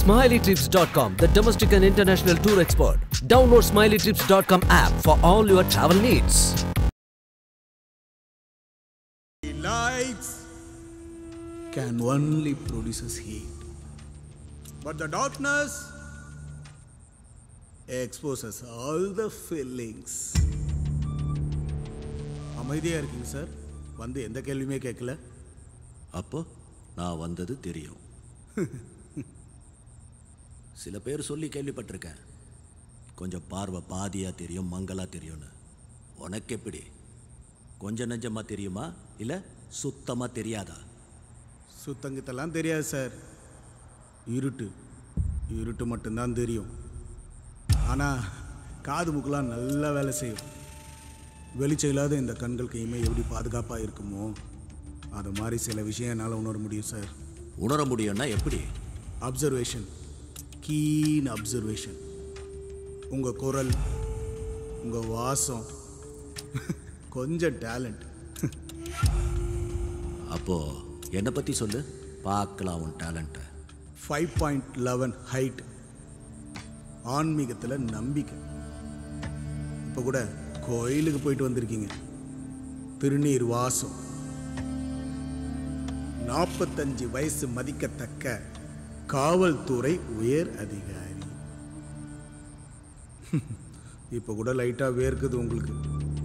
SmileyTrips.com, the domestic and international tour expert. Download SmileyTrips.com app for all your travel needs. lights can only produces heat. But the darkness exposes all the feelings. அமைதியா இருக்கீங்க sir வந்து எந்த கேள்வியுமே கேட்கல அப்போ நான் வந்தது தெரியும் சில பேர் சொல்லி கேள்விப்பட்டிருக்கேன் கொஞ்சம் பார்வை பாதியா தெரியும் மங்களா தெரியும்னு உனக்கு எப்படி கொஞ்சம் நெஞ்சமா தெரியுமா இல்ல சுத்தமா தெரியாதா சுத்தங்கித்தெல்லாம் தெரியாது சார் இருட்டு இருட்டு மட்டும்தான் தெரியும் ஆனால் காது மூக்கெல்லாம் நல்லா வேலை செய்யும் வெளிச்சம் இல்லாத இந்த கண்களுக்கு இமை எப்படி பாதுகாப்பாக இருக்குமோ அது மாதிரி சில விஷயம் என்னால் உணர முடியும் சார் உணர முடியும்னா எப்படி அப்சர்வேஷன் கீன் அப்சர்வேஷன் உங்கள் குரல் உங்கள் வாசம் கொஞ்சம் டேலண்ட் அப்போ என்னை பத்தி சொல்லு பார்க்கலாம் உன் டேலண்ட்டை ஃபைவ் பாயிண்ட் லெவன் ஹைட் ஆன்மீகத்தில் நம்பிக்கை இப்போ கூட கோயிலுக்கு போயிட்டு வந்திருக்கீங்க திருநீர் வாசம் நாற்பத்தஞ்சு வயசு மதிக்கத்தக்க காவல்துறை உயர் அதிகாரி இப்போ கூட லைட்டாக வேர்க்குது உங்களுக்கு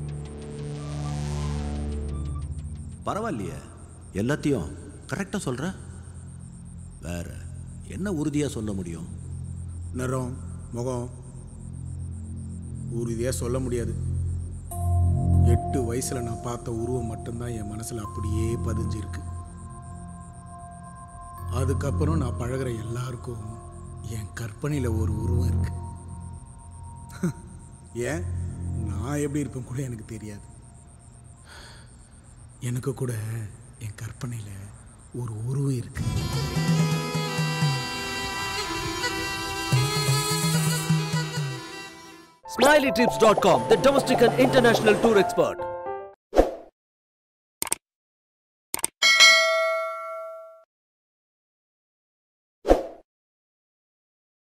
பரவாயில்லையே எல்லாத்தையும் கரெக்டாக சொல்ற வேற என்ன உறுதியாக சொல்ல முடியும் நிறம் முகம் உறுதியாக சொல்ல முடியாது எட்டு வயசுல நான் பார்த்த உருவம் மட்டும்தான் என் மனசுல அப்படியே பதிஞ்சிருக்கு அதுக்கப்புறம் நான் பழகுற எல்லாருக்கும் என் கற்பனையில் ஒரு உருவம் இருக்கு ஏன் நான் எப்படி இருப்பேன் கூட எனக்கு தெரியாது எனக்கு கூட என் கற்பனையில் ஒரு உருவம் இருக்கு SmileyTrips.com, the domestic and international tour expert.